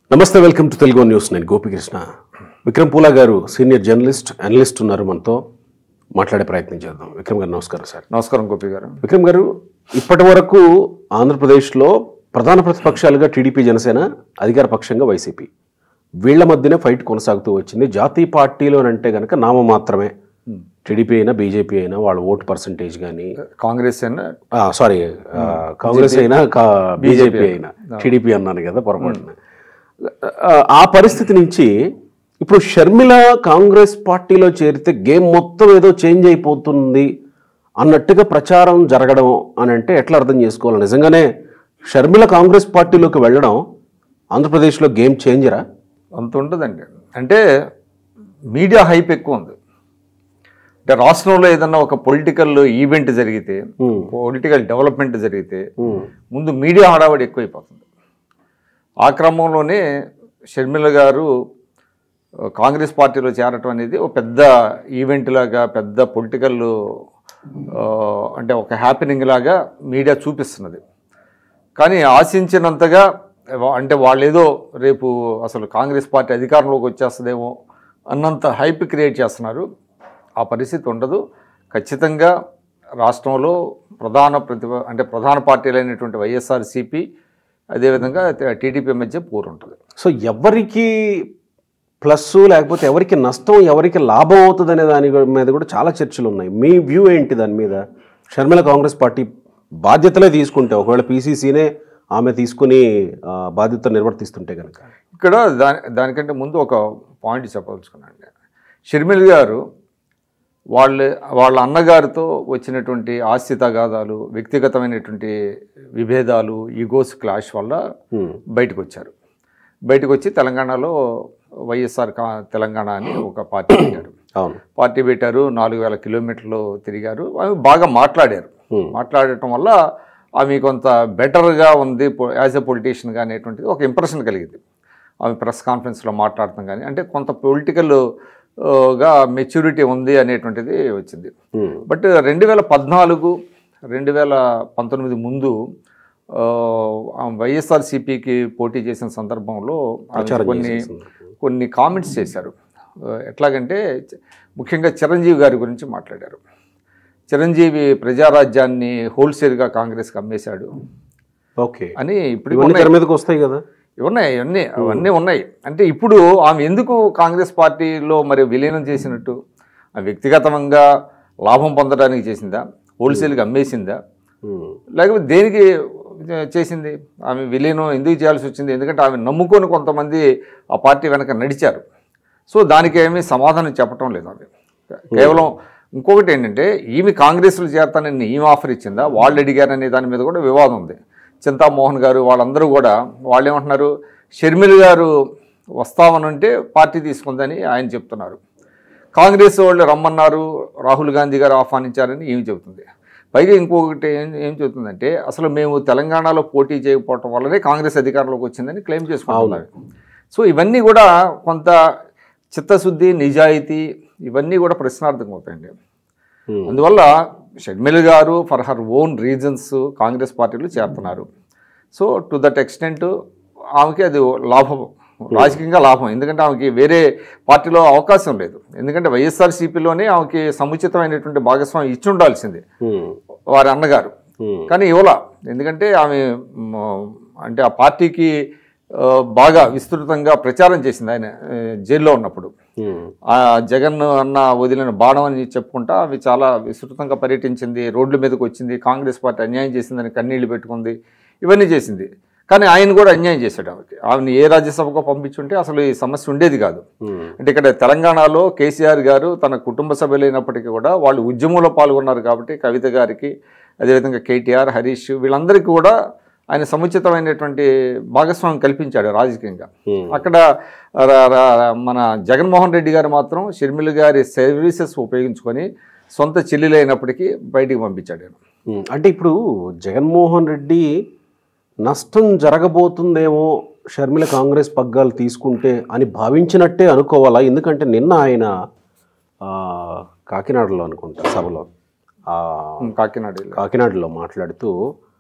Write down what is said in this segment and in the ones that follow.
నమస్తే welcome to Telugu news నేను గోపికృష్ణ విక్రమ్ పూలా గారు సీనియర్ జర్నలిస్ట్ అనలిస్ట్ ఉన్నారు మనతో మాట్లాడే ప్రయత్నం చేద్దాం విక్రమ్ గారు నమస్కారం సార్ నమస్కారం గోపి గారు విక్రమ్ గారు ఇప్పటి వరకు ఆంధ్రప్రదేశ్లో ప్రధాన ప్రతిపక్షాలుగా టీడీపీ జనసేన అధికార పక్షంగా వైసీపీ వీళ్ళ మధ్యనే ఫైట్ కొనసాగుతూ వచ్చింది జాతీయ పార్టీలు అని అంటే కనుక నామ మాత్రమే టీడీపీ అయినా బీజేపీ అయినా వాళ్ళ ఓటు పర్సంటేజ్ కానీ కాంగ్రెస్ అయినా సారీ కాంగ్రెస్ అయినా బీజేపీ అయినా టీడీపీ అన్నాను కదా పొరపాటున ఆ, ఆ పరిస్థితి నుంచి ఇప్పుడు షర్మిల కాంగ్రెస్ పార్టీలో చేరితే గేమ్ మొత్తం ఏదో చేంజ్ అయిపోతుంది అన్నట్టుగా ప్రచారం జరగడం అని అంటే ఎట్లా అర్థం చేసుకోవాలి నిజంగానే షర్మిల కాంగ్రెస్ పార్టీలోకి వెళ్ళడం ఆంధ్రప్రదేశ్లో గేమ్ చేంజరా అంత ఉంటుందండి అంటే మీడియా హైప్ ఎక్కువ ఉంది అంటే రాష్ట్రంలో ఏదన్నా ఒక పొలిటికల్ ఈవెంట్ జరిగితే పొలిటికల్ డెవలప్మెంట్ జరిగితే ముందు మీడియా హడావడి ఎక్కువైపోతుంది ఆ క్రమంలోనే షర్మిల గారు ఆ, కాంగ్రెస్ పార్టీలో చేరటం అనేది ఒక పెద్ద ఈవెంట్ లాగా పెద్ద పొలిటికల్ అంటే ఒక హ్యాపెనింగ్ లాగా మీడియా చూపిస్తున్నది కానీ ఆశించినంతగా వా- అంటే వాళ్ళు ఏదో రేపు అసలు కాంగ్రెస్ పార్టీ అధికారంలోకి వచ్చేస్తుందేమో అన్నంత హైప్ క్రియేట్ చేస్తున్నారు ఆ పరిస్థితి ఉండదు ఖచ్చితంగా రాష్ట్రంలో ప్రధాన ప్రతిభ అంటే ప్రధాన పార్టీలైనటువంటి వైఎస్ఆర్సీపీ అదేవిధంగా టీడీపీ మధ్య పోరు ఉంటుంది సో ఎవరికి ప్లస్ లేకపోతే ఎవరికి నష్టం ఎవరికి లాభం అవుతుంది అనే దాని మీద కూడా చాలా చర్చలు ఉన్నాయి మీ వ్యూ ఏంటి దాని మీద షర్మిల కాంగ్రెస్ పార్టీ బాధ్యతలే తీసుకుంటే ఒకవేళ పీసీసీనే ఆమె తీసుకుని ఆ, బాధ్యత నిర్వర్తిస్తుంటే కనుక ఇక్కడ దాని దానికంటే ముందు ఒక పాయింట్ చెప్పదలుచుకున్నాను షర్మిల్ గారు వాళ్ళ వాళ్ళ అన్నగారితో వచ్చినటువంటి ఆస్తి తగాదాలు వ్యక్తిగతమైనటువంటి విభేదాలు ఈగోస్ క్లాష్ వల్ల Hmm. బయటకు వచ్చారు బయటకు వచ్చి తెలంగాణలో వైఎస్ఆర్ కా తెలంగాణ అని ఒక పార్టీ పెట్టారు అవును పార్టీ పెట్టారు నాలుగు వేల కిలోమీటర్లు తిరిగారు ఆమె బాగా మాట్లాడారు Hmm. మాట్లాడటం వల్ల ఆమె కొంత బెటర్గా ఉంది యాజ్ ఎ పొలిటీషియన్గా అనేటువంటిది ఒక ఇంప్రెషన్ కలిగింది ఆమె ప్రెస్ కాన్ఫరెన్స్లో మాట్లాడటం కానీ అంటే కొంత పొలిటికల్ గా మెచ్యూరిటీ ఉంది అనేటువంటిది వచ్చింది Hmm. బట్ రెండు వేల పద్నాలుగు రెండు వేల పంతొమ్మిది ముందు ఆ, ఆమె వైఎస్ఆర్సీపీకి పోటీ చేసిన సందర్భంలో ఆమె ప్రచారం కొన్ని చేసిన సందర్భం. కొన్ని కామెంట్స్ చేశారు ఆ, ఎట్లాగంటే చ- ముఖ్యంగా చిరంజీవి గారి గురించి మాట్లాడారు చిరంజీవి ప్రజారాజ్యాన్ని హోల్సేల్గా కాంగ్రెస్కి అమ్మేశాడు ఓకే అని ఇప్పుడు ఇవన్నీ ఉన్నాయి తెర మీదకి వస్తాయి కదా ఉన్నాయి అవన్నీ అవన్నీ ఉన్నాయి అంటే ఇప్పుడు ఆమె ఎందుకు కాంగ్రెస్ పార్టీలో మరి విలీనం చేసినట్టు ఆ వ్యక్తిగతంగా లాభం పొందడానికి చేసిందా హోల్సేల్గా అమ్మేసిందా Hmm. లేకపోతే దేనికి చేసింది ఆమె విలీనం ఎందుకు చేయాల్సి వచ్చింది ఎందుకంటే ఆమె నమ్ముకొని కొంతమంది ఆ పార్టీ వెనక నడిచారు సో దానికి ఏమీ సమాధానం చెప్పటం లేదు ఆమె కేవలం ఇంకొకటి ఏంటంటే ఈమె కాంగ్రెస్లో చేరతానని ఈమె ఆఫర్ ఇచ్చిందా వాళ్ళు అడిగారనే దాని మీద కూడా వివాదం ఉంది చింతామోహన్ గారు వాళ్ళందరూ కూడా వాళ్ళు ఏమంటున్నారు షర్మిల్ గారు వస్తామనంటే పార్టీ తీసుకుందని ఆయన చెప్తున్నారు కాంగ్రెస్ వాళ్ళు రమ్మన్నారు రాహుల్ గాంధీ గారు ఆహ్వానించారని ఏమి చెబుతుంది పైగా ఇంకొకటి ఏం ఏం చెబుతుందంటే అసలు మేము తెలంగాణలో పోటీ చేయకపోవటం వల్లనే కాంగ్రెస్ అధికారంలోకి వచ్చిందని క్లెయిమ్ చేసుకుంటున్నారు సో ఇవన్నీ కూడా కొంత చిత్తశుద్ధి నిజాయితీ ఇవన్నీ కూడా ప్రశ్నార్థకం అవుతాయండి Hmm. అందువల్ల Sharmila garu for her own reasons Congress పార్టీలో చేరుతున్నారు సో టు దట్ ఎక్స్టెంట్ ఆమెకి అది లాభం రాజకీయంగా లాభం ఎందుకంటే ఆమెకి వేరే పార్టీలో అవకాశం లేదు ఎందుకంటే వైఎస్ఆర్సీపీలోనే ఆమెకి సముచితమైనటువంటి భాగస్వామ్యం ఇచ్చి ఉండాల్సింది Hmm. వారి అన్నగారు Hmm. కానీ ఇవ్వలా ఎందుకంటే ఆమె మ్, అంటే ఆ పార్టీకి ఆ, బాగా విస్తృతంగా ప్రచారం చేసింది ఆయన ఆ, జైల్లో ఉన్నప్పుడు Hmm. ఆ జగన్ అన్న వదిలిన బాణం అని చెప్పుకుంటా అవి చాలా విస్తృతంగా పర్యటించింది రోడ్ల మీదకి వచ్చింది కాంగ్రెస్ పార్టీ అన్యాయం చేసిందని కన్నీళ్లు పెట్టుకుంది ఇవన్నీ చేసింది కానీ ఆయన కూడా అన్యాయం చేశాడు ఆమెకి ఆమెను ఏ రాజ్యసభకో పంపించుంటే అసలు ఈ సమస్య ఉండేది కాదు Hmm. అంటే ఇక్కడ తెలంగాణలో కేసీఆర్ గారు తన కుటుంబ సభ్యులైనప్పటికీ కూడా వాళ్ళు ఉద్యమంలో పాల్గొన్నారు కాబట్టి కవిత గారికి అదేవిధంగా కేటీఆర్ హరీష్ వీళ్ళందరికీ కూడా ఆయన సముచితమైనటువంటి భాగస్వామ్యం కల్పించాడు రాజకీయంగా Hmm. అక్కడ ర- ర- మన జగన్మోహన్ రెడ్డి గారు మాత్రం షర్మిల గారి సర్వీసెస్ ఉపయోగించుకొని సొంత చెల్లెలైనప్పటికీ బయటికి పంపించాడు ఆయన. ఉమ్, అంటే ఇప్పుడు జగన్మోహన్ రెడ్డి నష్టం జరగబోతుందేమో షర్మిల కాంగ్రెస్ పగ్గాలు తీసుకుంటే అని భావించినట్టే అనుకోవాలా ఎందుకంటే నిన్న ఆయన ఆ, కాకినాడలో అనుకుంటా సభలో ఆ, కాకినాడ వెళ్ళి. కాకినాడలో మాట్లాడుతూ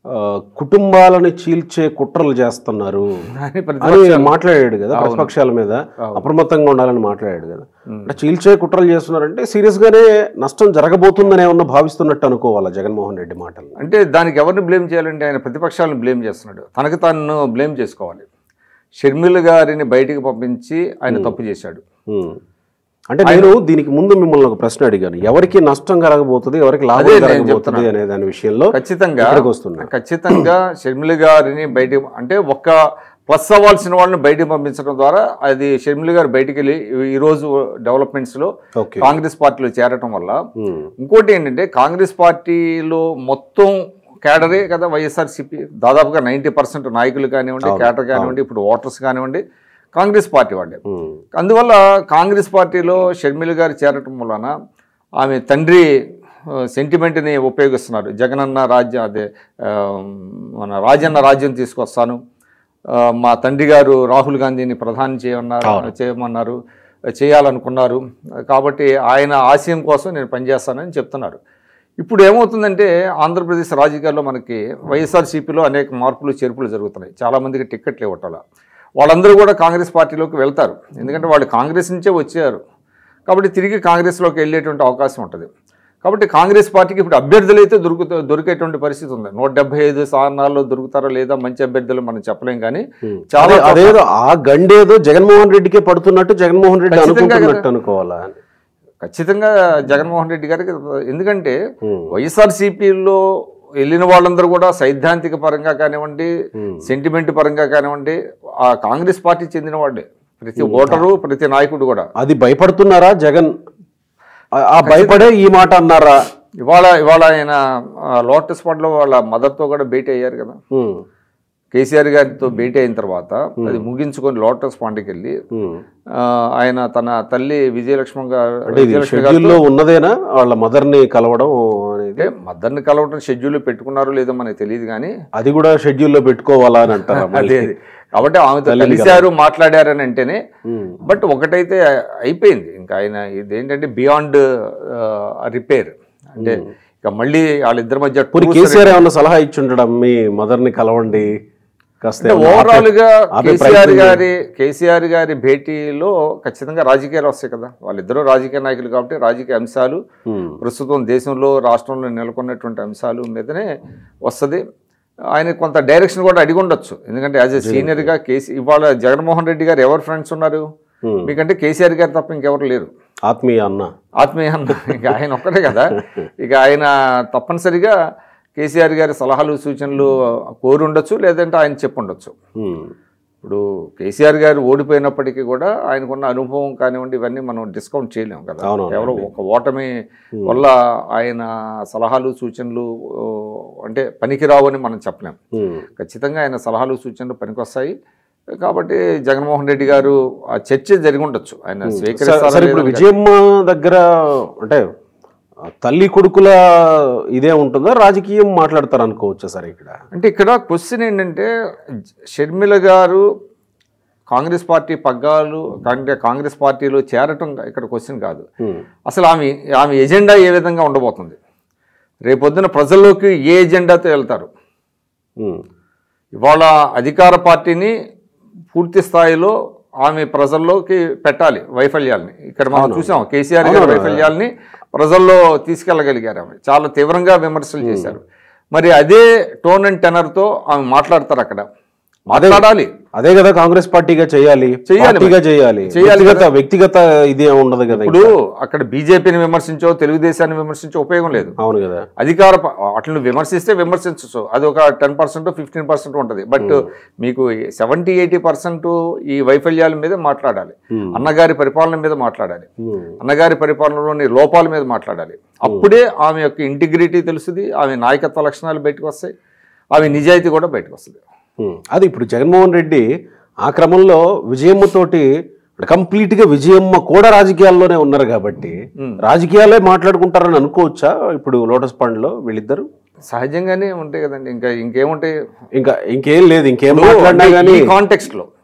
ఆ, కుటుంబాలను చీల్చే కుట్రలు చేస్తున్నారు అని అని ప్రతిపక్షాలు- మాట్లాడాడు కదా ప్రతిపక్షాల మీద అప్రమత్తంగా ఉండాలని మాట్లాడాడు కదా అంటే చీల్చే కుట్రలు చేస్తున్నారంటే సీరియస్ గానే నష్టం జరగబోతుందనే ఉన్న భావిస్తున్నట్టు అనుకోవాలా జగన్మోహన్ రెడ్డి మాటలు అంటే దానికి ఎవరిని బ్లేమ్ చేయాలంటే ఆయన ప్రతిపక్షాలను బ్లేమ్ చేస్తున్నాడు తనకు తాను బ్లేమ్ చేసుకోవాలి షర్మిల గారిని బయటికి పంపించి ఆయన తప్పు చేశాడు ఉమ్. అంటే నేను దీనికి ముందు మిమ్మల్ని ఒక ప్రశ్న అడిగాను ఎవరికి నష్టం కలగబోతుంది ఎవరికి లాభం అదే నేను కలగబోతుంది అనే దాని విషయంలో ఖచ్చితంగా ఇక్కడికి వస్తున్నా ఖచ్చితంగా షర్మిల గారిని బయటికి అంటే ఒక్క ప్లస్ అవ్వాల్సిన వాళ్ళని బయటికి పంపించడం ద్వారా అది షర్మిల గారు బయటికి వెళ్ళి ఈ రోజు డెవలప్మెంట్స్ లో ఓకే కాంగ్రెస్ పార్టీలో చేరటం వల్ల ఉమ్. ఇంకోటి ఏంటంటే కాంగ్రెస్ పార్టీలో మొత్తం కేడరే కదా వైఎస్ఆర్సీపీ దాదాపుగా నైంటీ పర్సెంట్ నాయకులు కానివ్వండి కేడర్ కానివ్వండి ఇప్పుడు ఓటర్స్ కానివ్వండి కాంగ్రెస్ పార్టీ వాళ్ళే ఉమ్. అందువల్ల కాంగ్రెస్ పార్టీలో షర్మిల గారు చేరటం వలన ఆమె తండ్రి ఆ, సెంటిమెంట్ని ఉపయోగిస్తున్నారు జగనన్న రాజ్యం అదే ఆ, మన రాజన్న రాజ్యం తీసుకొస్తాను ఆ, మా తండ్రి గారు రాహుల్ గాంధీని ప్రధాని చేయమన్నారు చేయమన్నారు చేయాలనుకున్నారు కాబట్టి ఆయన ఆశయం కోసం నేను పనిచేస్తానని చెప్తున్నారు ఇప్పుడు ఏమవుతుందంటే ఆంధ్రప్రదేశ్ రాజకీయాల్లో మనకి వైఎస్ఆర్సీపీలో అనేక మార్పులు చేర్పులు జరుగుతున్నాయి చాలామందికి టిక్కెట్లు ఇవ్వటాల వాళ్ళందరూ కూడా కాంగ్రెస్ పార్టీలోకి వెళ్తారు ఎందుకంటే వాళ్ళు కాంగ్రెస్ నుంచే వచ్చారు కాబట్టి తిరిగి కాంగ్రెస్లోకి వెళ్ళేటువంటి అవకాశం ఉంటుంది కాబట్టి కాంగ్రెస్ పార్టీకి ఇప్పుడు అభ్యర్థులు అయితే దొరుకుతా దొరికేటువంటి పరిస్థితి ఉంది నూట డెబ్బై ఐదు స్థానాల్లో దొరుకుతారా లేదా మంచి అభ్యర్థులు మనం చెప్పలేం కానీ చాలా అదే- అదేదో ఆ గండేదో జగన్మోహన్ రెడ్డికే పడుతున్నట్టు జగన్మోహన్ రెడ్డి ఖచ్చితంగా అనుకుంటున్నట్టు అనుకోవాలా ఖచ్చితంగా జగన్మోహన్ రెడ్డి గారికి ఎందుకంటే ఉమ్. వైఎస్ఆర్సీపీలో వెళ్ళిన వాళ్ళందరూ కూడా సైద్ధాంతిక పరంగా కానివ్వండి సెంటిమెంట్ పరంగా కానివ్వండి ఆ కాంగ్రెస్ పార్టీ చెందిన వాళ్ళే ప్రతి ఓటరు ప్రతి నాయకుడు కూడా అది భయపడుతున్నారా జగన్ ఆ- ఆ భయపడే ఈ మాట అన్నారా ఇవాళ ఇవాళ ఆయన ఆ, లోటస్ పండ్లో వాళ్ళ మదర్తో కూడా భేటీ అయ్యారు కదా ఉమ్. కేసీఆర్ గారితో భేటీ అయిన తర్వాత అది ముగించుకొని లోటస్ పాండ్కి వెళ్ళి ఉమ్. ఆ, ఆయన తన తల్లి విజయలక్ష్మి గారు అంటే ఇది విజయలక్ష్మి గారు షెడ్యూల్లో ఉన్నదేనా వాళ్ళ మదర్ ని కలవడం అనేది అంటే మదర్ని కలవటం షెడ్యూల్ పెట్టుకున్నారో లేదో మనకు తెలియదు కానీ అది కూడా షెడ్యూల్లో పెట్టుకోవాలా అని అంటారా మళ్ళీ? అదే అది. కాబట్టి ఆమెతో కలిశారు మాట్లాడారని అంటేనే ఉమ్. బట్ ఒకటైతే అయిపోయింది ఇంకా ఆయన ఇదేంటంటే బియాండ్ రిపేర్ అంటే ఇక మళ్ళీ వాళ్ళిద్దరి మధ్య పోనీ కేసీఆర్ ఏమన్నా సలహా ఇచ్చి ఉండడం మీ మదర్ ని కలవండి కాస్త ఏమన్నా ఓవరాల్ గా ఆపే కేసీఆర్ ప్రయత్నం గారి కేసీఆర్ గారి భేటీలో ఖచ్చితంగా రాజకీయాలు వస్తాయి కదా వాళ్ళిద్దరూ రాజకీయ నాయకులు కాబట్టి రాజకీయ అంశాలు ఉమ్. ప్రస్తుతం దేశంలో రాష్ట్రంలో నెలకొన్నటువంటి అంశాలు మీదనే వస్తుంది ఆయన కొంత డైరెక్షన్ కూడా అడిగి ఉండొచ్చు ఎందుకంటే యాజ్ ఎ సీనియర్గా కేసీ ఇవాళ జగన్మోహన్ రెడ్డి గారు ఎవరు ఫ్రెండ్స్ ఉన్నారు Hmm. మీకంటే కేసీఆర్ గారు తప్ప ఇంకెవరు లేరు ఆత్మీయ అన్న ఆత్మీయ అన్న ఇక ఆయన ఒక్కటే కదా ఇక ఆయన తప్పనిసరిగా కేసీఆర్ గారి సలహాలు సూచనలు కోరి ఉండొచ్చు లేదంటే ఆయన చెప్పుండొచ్చు ఉమ్. ఇప్పుడు కేసీఆర్ గారు ఓడిపోయినప్పటికీ కూడా ఆయనకున్న అనుభవం కానివ్వండి ఇవన్నీ మనం డిస్కౌంట్ చేయలేము కదా అవును, కేవలం ఒక ఓటమి వల్ల ఆయన సలహాలు సూచనలు ఓ, అంటే పనికిరావు అని మనం చెప్పలేం ఉమ్. ఖచ్చితంగా ఆయన సలహాలు సూచనలు పనికొస్తాయి కాబట్టి జగన్మోహన్ రెడ్డి గారు ఆ చర్చ జరిగి ఉండొచ్చు ఆయన సరే స్వీకరిస్తారా సరే ఇప్పుడు లేదా విజయమ్మ దగ్గర అంటే ఆ తల్లి కొడుకుల ఇదే ఉంటుందా రాజకీయం మాట్లాడతారు అనుకోవచ్చా సరే ఇక్కడ అంటే ఇక్కడ క్వశ్చన్ ఏంటంటే షర్మిల గారు కాంగ్రెస్ పార్టీ పగ్గాలు అంటే కాంగ్రెస్ పార్టీలో చేరటం ఇక్కడ క్వశ్చన్ కాదు ఉమ్. అసలు ఆమె ఆమె ఎజెండా ఏ విధంగా ఉండబోతుంది రేపొద్దున ప్రజల్లోకి ఏ ఎజెండాతో వెళ్తారు ఉమ్. ఇవాళ అధికార పార్టీని పూర్తి స్థాయిలో ఆమె ప్రజల్లోకి పెట్టాలి వైఫల్యాల్ని ఇక్కడ మనం చూసాం కేసీఆర్ గారి వైఫల్యాల్ని ప్రజల్లో తీసుకెళ్ళగలిగారు ఆమె చాలా తీవ్రంగా విమర్శలు చేశారు మరి అదే టోన్ అండ్ టెనర్తో ఆమె మాట్లాడతారు అక్కడ మాట్లాడాలి అదే కదా కాంగ్రెస్ పార్టీగా చేయాలి చేయాలి పార్టీగా చేయాలి చేయాలి వ్యక్తిగత వ్యక్తిగత ఇదే ఉండదు కదా ఇప్పుడు అక్కడ బీజేపీని విమర్శించో తెలుగుదేశాన్ని విమర్శించో ఉపయోగం లేదు అవును కదా అధికార ప- అట్లను విమర్శిస్తే విమర్శించవచ్చు అది ఒక టెన్ పర్సెంట్ ఫిఫ్టీన్ పర్సెంట్ ఉంటుంది బట్ మీకు సెవెంటీ ఎయిటీ పర్సెంట్ ఈ వైఫల్యాల మీద మాట్లాడాలి Hmm. అన్నగారి పరిపాలన మీద మాట్లాడాలి ఉమ్. అన్నగారి పరిపాలనలోని లోపాల మీద మాట్లాడాలి అప్పుడే ఆమె యొక్క ఇంటిగ్రిటీ తెలుస్తుంది ఆమె నాయకత్వ లక్షణాలు బయటకు వస్తాయి ఆమె నిజాయితీ కూడా బయటకు వస్తుంది ఉమ్. అది ఇప్పుడు జగన్మోహన్ రెడ్డి ఆ క్రమంలో విజయమ్మతోటి కంప్లీట్ గా విజయమ్మ కూడా రాజకీయాల్లోనే ఉన్నారు కాబట్టి రాజకీయాలే మాట్లాడుకుంటారని అనుకోవచ్చా ఇప్పుడు లోటస్ పండ్ లో వీళ్ళిద్దరు సహజంగానే ఉంటాయి కదండి ఇంకా ఇంకేముంటాయి ఇంకా ఇంకేం లేదు ఇంకేం మాట్లాడినా అంటే కానీ ఈ కాంటెక్స్ట్ లో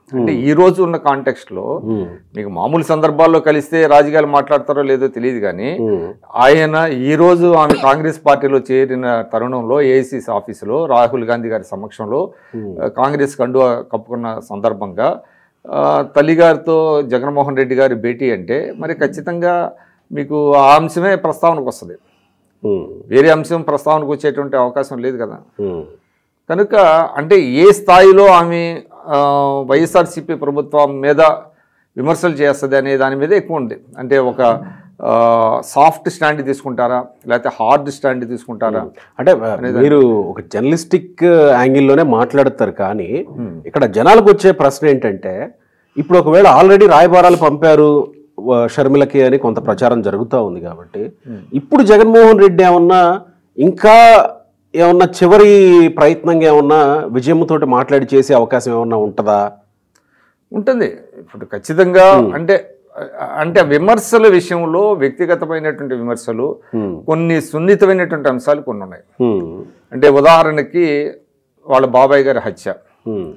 అంటే ఈ రోజు ఉన్న కాంటెక్స్ట్ లో ఉమ్, మీకు మామూలు సందర్భాల్లో కలిస్తే రాజకీయాలు మాట్లాడతారో లేదో తెలియదు కానీ ఉమ్, ఆయన ఈ రోజు ఆమె కాంగ్రెస్ పార్టీలో చేరిన తరుణంలో ఏఐసిసి ఆఫీసులో రాహుల్ గాంధీ గారి సమక్షంలో ఆ, కాంగ్రెస్ కండువా కప్పుకున్న సందర్భంగా ఆ, తల్లిగారితో జగన్మోహన్ రెడ్డి గారి భేటీ అంటే మరి ఖచ్చితంగా మీకు ఆ అంశమే ప్రస్తావనకు వస్తుంది ఉమ్, వేరే అంశం ప్రస్తావనకు వచ్చేటువంటి అవకాశం లేదు కదా ఉమ్, కనుక కనుక అంటే ఏ స్థాయిలో ఆమె ఆ, వైఎస్ఆర్సీపీ ప్రభుత్వం మీద విమర్శలు చేస్తుంది అనే దాని మీద ఎక్కువ ఉంది అంటే ఒక సాఫ్ట్ స్టాండ్ తీసుకుంటారా లేకపోతే హార్డ్ స్టాండ్ తీసుకుంటారా అంటే మీరు ఒక జర్నలిస్టిక్ యాంగిల్లోనే మాట్లాడతారు కానీ ఇక్కడ జనాలకు వచ్చే ప్రశ్న ఏంటంటే ఇప్పుడు ఒకవేళ ఆల్రెడీ రాయబారాలు పంపారు వ- షర్మిలకి అని కొంత ప్రచారం జరుగుతూ ఉంది కాబట్టి ఇప్పుడు జగన్మోహన్ రెడ్డి ఏమన్నా ఇంకా ఏమన్నా చివరి ప్రయత్నంగా ఏమన్నా విజయంతోటి మాట్లాడి చేసే అవకాశం ఏమన్నా ఉంటుందా ఉంటుంది ఇప్పుడు ఖచ్చితంగా అంటే అంటే విమర్శల విషయంలో వ్యక్తిగతమైనటువంటి విమర్శలు Hmm. కొన్ని సున్నితమైనటువంటి అంశాలు కొన్ని ఉన్నాయి హ్మ్. అంటే ఉదాహరణకి వాళ్ళ బాబాయ్ గారి హత్య హ్మ్.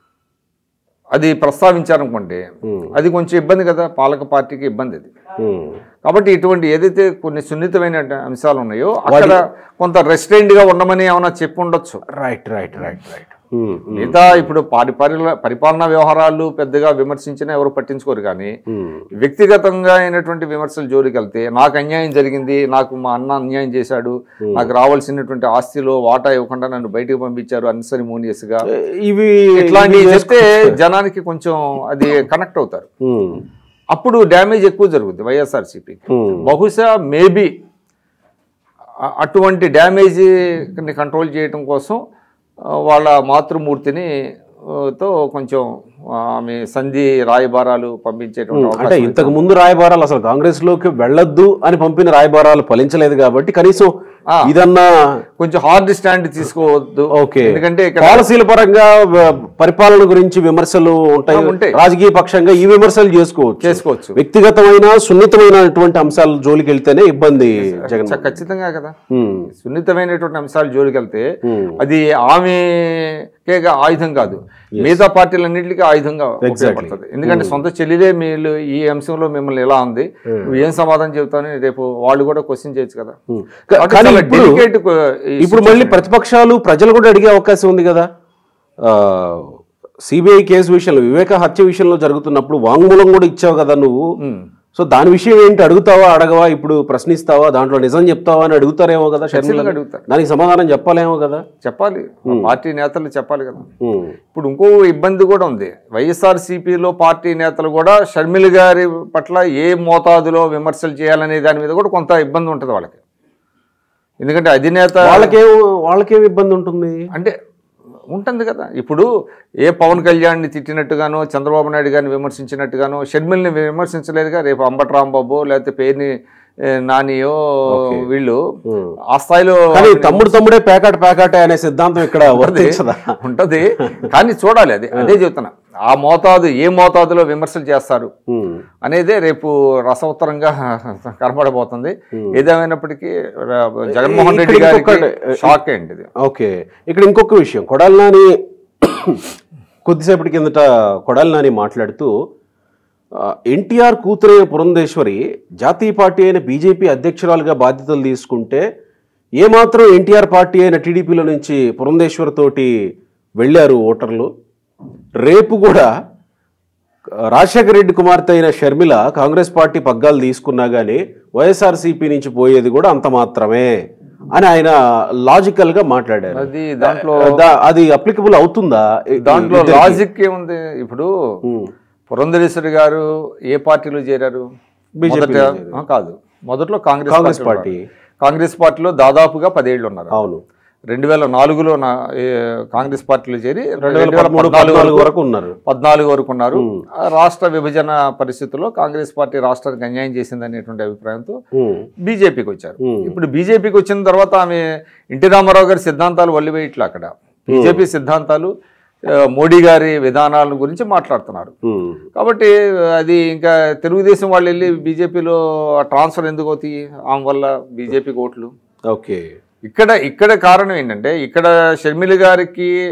అది ప్రస్తావించారనుకోండి Hmm. అది కొంచెం ఇబ్బంది కదా పాలక పార్టీకి ఇబ్బంది అది హ్మ్. కాబట్టి ఇటువంటి ఏదైతే కొన్ని సున్నితమైన అంశాలు ఉన్నాయో అక్కడ కొంత రెస్ట్రైన్డ్ గా ఉండమని ఏమైనా చెప్పి ఉండొచ్చు రైట్ రైట్ రైట్ రైట్ హ్మ్. మిగతా ఇప్పుడు పారి పరిల- పరిపాలనా వ్యవహారాలు పెద్దగా విమర్శించినా ఎవరు పట్టించుకోరు కానీ హ్మ్. వ్యక్తిగతంగా అయినటువంటి విమర్శలు జోలికి వెళ్తే నాకు అన్యాయం జరిగింది నాకు మా అన్న అన్యాయం చేశాడు నాకు రావాల్సినటువంటి ఆస్తిలో వాటా ఇవ్వకుండా నన్ను బయటకు పంపించారు అన్సరిమోనియస్ గా ఇవి ఇట్లాంటివి చెప్తే జనానికి కొంచెం అది కనెక్ట్ అవుతారు హ్మ్. అప్పుడు డ్యామేజ్ ఎక్కువ జరుగుతుంది వైఎస్ఆర్సీపీకి హ్మ్. బహుశా మేబీ అటువంటి డ్యామేజ్ని కంట్రోల్ చేయడం కోసం ఆ, వాళ్ళ మాతృమూర్తిని ఆ, తో కొంచెం ఆమె సంధి రాయబారాలు పంపించేటువంటి అంటే అవకాశం ఇంతకు ముందు రాయబారాలు అసలు కాంగ్రెస్ లోకి వెళ్ళొద్దు అని పంపిన రాయబారాలు ఫలించలేదు కాబట్టి కనీసం ఆ. ఇదన్నా కొంచెం హార్డ్ స్టాండ్ తీసుకోవద్దు ఓకే ఎందుకంటే ఇక్కడ పాలసీల పరంగా వ- పరిపాలన గురించి విమర్శలు ఉంటాయి ఆ, ఉంటాయి. రాజకీయ పక్షంగా ఈ విమర్శలు చేసుకోవచ్చు చేసుకోవచ్చు వ్యక్తిగతమైన సున్నితమైనటువంటి అంశాల జోలికి వెళ్తేనే ఇబ్బంది జగన్ చ- ఖచ్చితంగా కదా హ్మ్. సున్నితమైనటువంటి అంశాలు జోలికెళ్తే హ్మ్. అది ఆమెకే ఆయుధం కాదు మిగతా పార్టీలన్నింటికి ఆయుధంగా ఉపయోగపడుతుంది ఎందుకంటే సొంత చెల్లిదే మీరు ఈ అంశంలో మిమ్మల్ని ఎలా ఉంది నువ్వు ఏం సమాధానం చెబుతాను రేపు వాళ్ళు కూడా క్వశ్చన్ చేయొచ్చు కదా హ్మ్. కా- కాబట్టి కానీ చాలా ఇప్పుడు delicate కు- ఈ ఇప్పుడు మళ్ళీ ప్రతిపక్షాలు ప్రజలు కూడా అడిగే అవకాశం ఉంది కదా సిబిఐ కేసు విషయంలో వివేక హత్య విషయంలో జరుగుతున్నప్పుడు వాంగ్మూలం కూడా ఇచ్చావు కదా నువ్వు ఉమ్. సో దాని విషయం ఏంటి అడుగుతావా అడగవా ఇప్పుడు ప్రశ్నిస్తావా దాంట్లో నిజం చెప్తావా అని అడుగుతారేమో కదా షర్మిల ఖచ్చితంగా అడుగుతారు దానికి సమాధానం చెప్పాలేమో కదా చెప్పాలి పార్టీ నేతలు చెప్పాలి కదా ఉమ్, ఇప్పుడు ఇంకో ఇబ్బంది కూడా ఉంది వైఎస్ఆర్ సిపిలో పార్టీ నేతలు కూడా షర్మిల గారి పట్ల ఏ మోతాదులో విమర్శలు చేయాలనే దాని మీద కూడా కొంత ఇబ్బంది ఉంటుంది వాళ్ళకి ఎందుకంటే అధినేత వాళ్ళకేం వాళ్ళకేం ఇబ్బంది ఉంటుంది అంటే ఉంటుంది కదా ఇప్పుడు ఏ పవన్ కళ్యాణ్ని తిట్టినట్టుగానో చంద్రబాబు నాయుడు గారిని విమర్శించినట్టుగానో షర్మిల్ని విమర్శించలేదుగా రేపు అంబటి రాంబాబు లేకపోతే పేరుని ఏ, నానియో వీళ్ళు ఉమ్. ఆ స్థాయిలో కానీ తమ్ముడు తమ్ముడే పేకాట పేకాటే అనే సిద్ధాంతం ఇక్కడ వర్తించదా ఉంటది కానీ చూడాలి అది అదే చెప్తున్నా ఆ మోతాదు ఏ మోతాదులో విమర్శలు చేస్తారు ఉమ్, అనేదే రేపు రసవత్తరంగా కనబడబోతుంది ఏదేమైనప్పటికీ ర- జగన్మోహన్ రెడ్డి ఇక్కడ గారికి ఇంకొకటి- షాక్ అయింది ఇది ఓకే ఇక్కడ ఇంకొక విషయం కొడాలి నాని కొద్దిసేపటి కిందట కొడాలి నాని మాట్లాడుతూ ఎన్టీఆర్ కూతురైన పురంధేశ్వరి జాతీయ పార్టీ అయిన బీజేపీ అధ్యక్షురాలుగా బాధ్యతలు తీసుకుంటే ఏమాత్రం ఎన్టీఆర్ పార్టీ అయిన టీడీపీలో నుంచి పురంధేశ్వర్ తోటి వెళ్ళారు ఓటర్లు రేపు కూడా రాజశేఖర రెడ్డి కుమార్తె అయిన షర్మిల కాంగ్రెస్ పార్టీ పగ్గాలు తీసుకున్నా కానీ వైఎస్ఆర్సీపీ నుంచి పోయేది కూడా అంత మాత్రమే అని ఆయన లాజికల్ గా మాట్లాడారు అది దాంట్లో దా- అది అప్లికబుల్ అవుతుందా ఈ- దాంట్లో ఇద్దరికి? లాజిక్ ఏముంది ఇప్పుడు ఉమ్, పురంధరేశ్వరి గారు ఏ పార్టీలో చేరారు BJP మొదట లో ఆ, కాదు మొదట్లో కాంగ్రెస్ కాంగ్రెస్ పార్టీలో పార్టీ ఉన్నారు. కాంగ్రెస్ పార్టీలో దాదాపుగా పదేళ్ళు ఉన్నారు అవును రెండు వేల నాలుగులో నా ఏ, కాంగ్రెస్ పార్టీలో చేరి రెండు వేల పదమూడు పద్నాలుగు వరకు ఉన్నారు పద్నాలుగు వరకు ఉన్నారు ఆ రాష్ట్ర విభజన పరిస్థితుల్లో కాంగ్రెస్ పార్టీ రాష్ట్రానికి అన్యాయం చేసింది అనేటువంటి అభిప్రాయంతో ఉమ్, బీజేపీకి వచ్చారు Hmm. ఇప్పుడు బీజేపీకి వచ్చిన తర్వాత ఆమె ఎన్టీ రామారావు గారి సిద్ధాంతాలు వల్లివేయట్లే అక్కడ బీజేపీ సిద్ధాంతాలు ఆ, మోడీ గారి విధానాల గురించి మాట్లాడుతున్నారు ఉమ్, కాబట్టి అది ఇంకా తెలుగుదేశం వాళ్ళు వెళ్ళి బీజేపీలో ట్రాన్స్ఫర్ ఎందుకు అవుతాయి ఆమె వల్ల బీజేపీకి ఓట్లు ఓకే ఇక్కడ ఇక్కడ కారణం ఏంటంటే ఇక్కడ షర్మిల గారికి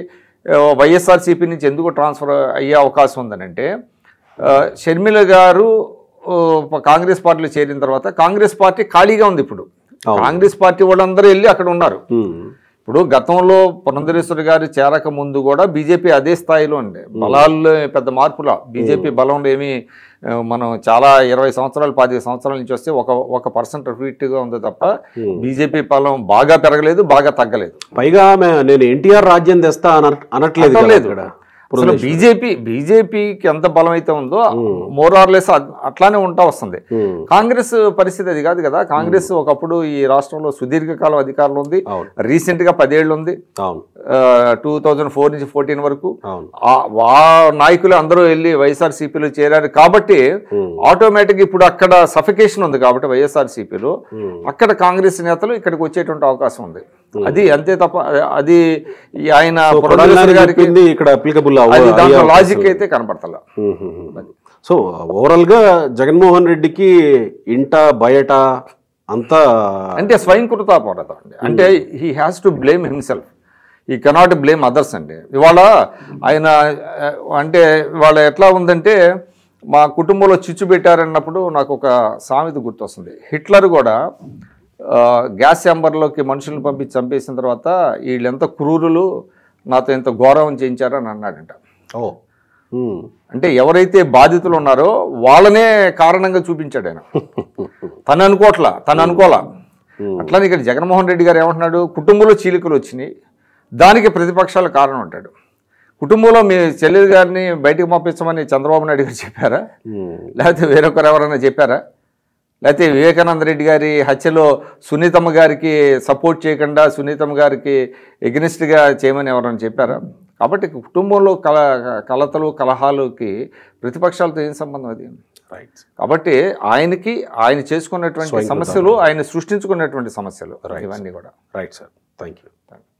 వైఎస్ఆర్సీపీ నుంచి ఎందుకు ట్రాన్స్ఫర్ అయ్యే అవకాశం ఉందనంటే ఆ, షర్మిల గారు ఓ, కాంగ్రెస్ పార్టీలో చేరిన తర్వాత కాంగ్రెస్ పార్టీ ఖాళీగా ఉంది ఇప్పుడు అవును. కాంగ్రెస్ పార్టీ వాళ్ళందరూ వెళ్ళి అక్కడ ఉన్నారు ఉమ్. ఇప్పుడు గతంలో పురంధరేశ్వరి గారు చేరక ముందు కూడా బీజేపీ అదే స్థాయిలో ఉండే బలాల్లో పెద్ద మార్పుల బీజేపీ బలంలో ఏమి ఆ, మనం చాలా ఇరవై సంవత్సరాలు పది సంవత్సరాల నుంచి వస్తే ఒక ఒక పర్సెంట్ గా ఉంది తప్ప బీజేపీ బలం బాగా పెరగలేదు బాగా తగ్గలేదు పైగా ఆమె నేను ఎన్టీఆర్ రాజ్యం తెస్తా అన అనట్లేదు కదా లేదు ఇక్కడ అసలు బీజేపీ బీజేపీకి ఎంత బలం అయితే ఉందో మోర్ ఆర్ లెస్ అట్లానే ఉంటా వస్తుంది ఉమ్. కాంగ్రెస్ పరిస్థితి అది కాదు కదా కాంగ్రెస్ ఒకప్పుడు ఈ రాష్ట్రంలో సుదీర్ఘకాలం అధికారంలో ఉంది అవును రీసెంట్ గా పదేళ్ళు ఉంది అవును టూ థౌజండ్ ఫోర్ నుంచి ఫోర్టీన్ వరకు అవును ఆ వా నాయకులు అందరూ వెళ్ళి వైఎస్ఆర్సీపీలో చేరారు కాబట్టి Hmm. ఆటోమేటిక్ ఇప్పుడు అక్కడ సఫికేషన్ ఉంది కాబట్టి వైఎస్ఆర్సీపీలో Hmm. అక్కడ కాంగ్రెస్ నేతలు ఇక్కడికి వచ్చేటువంటి అవకాశం ఉంది అది అంతే తప్ప అది ఈ ఆయన పురంధరేశ్వరి గారికి చెప్పింది ఇక్కడ అప్లికబుల్ అది దాంట్లో లాజిక్ అయితే కనపడతల సో ఓవరాల్ గా జగన్మోహన్ రెడ్డికి ఇంట బయట అంతా అంటే స్వయంకృత పోరాటం అండి అంటే he has to blame himself he cannot blame others అండి ఇవాళ ఆయన ఆ, అంటే ఇవాళ ఎట్లా ఉందంటే మా కుటుంబంలో చిచ్చు పెట్టారన్నప్పుడు నాకు ఒక సామెత గుర్తొస్తుంది హిట్లర్ కూడా ఆ, గ్యాస్ ఛాంబర్లోకి మనుషులను పంపించి చంపేసిన తర్వాత వీళ్ళెంత క్రూరులు నాతో ఎంత ఘోరం చేయించారని అన్నాడంట ఓ ఉమ్. అంటే ఎవరైతే బాధితులు ఉన్నారో వాళ్ళనే కారణంగా చూపించాడు ఆయన తను అనుకోవట్లా తను అనుకోలా అట్లానే ఇక్కడ జగన్మోహన్ రెడ్డి గారు ఏమంటున్నాడు కుటుంబంలో చీలికలు వచ్చినాయి దానికి ప్రతిపక్షాలు కారణం అంటాడు కుటుంబంలో మీ చెల్లెలు గారిని బయటకు పంపించమని చంద్రబాబు నాయుడు గారు చెప్పారా ఉమ్. లేకపోతే వేరొకరు ఎవరైనా చెప్పారా లేకపోతే వివేకానంద రెడ్డి గారి హత్యలో సునీతమ్మ గారికి సపోర్ట్ చేయకుండా సునీతమ్మ గారికి ఎగ్నెస్ట్గా చేయమని ఎవరైనా చెప్పారా కాబట్టి కుటుంబంలో కల కలతలు కలహాలకి ప్రతిపక్షాలతో ఏం సంబంధం అది రైట్ కాబట్టి ఆయనకి ఆయన చేసుకున్నటువంటి సమస్యలు ఆయన సృష్టించుకున్నటువంటి సమస్యలు ఇవన్నీ కూడా రైట్ సార్ థ్యాంక్ యూ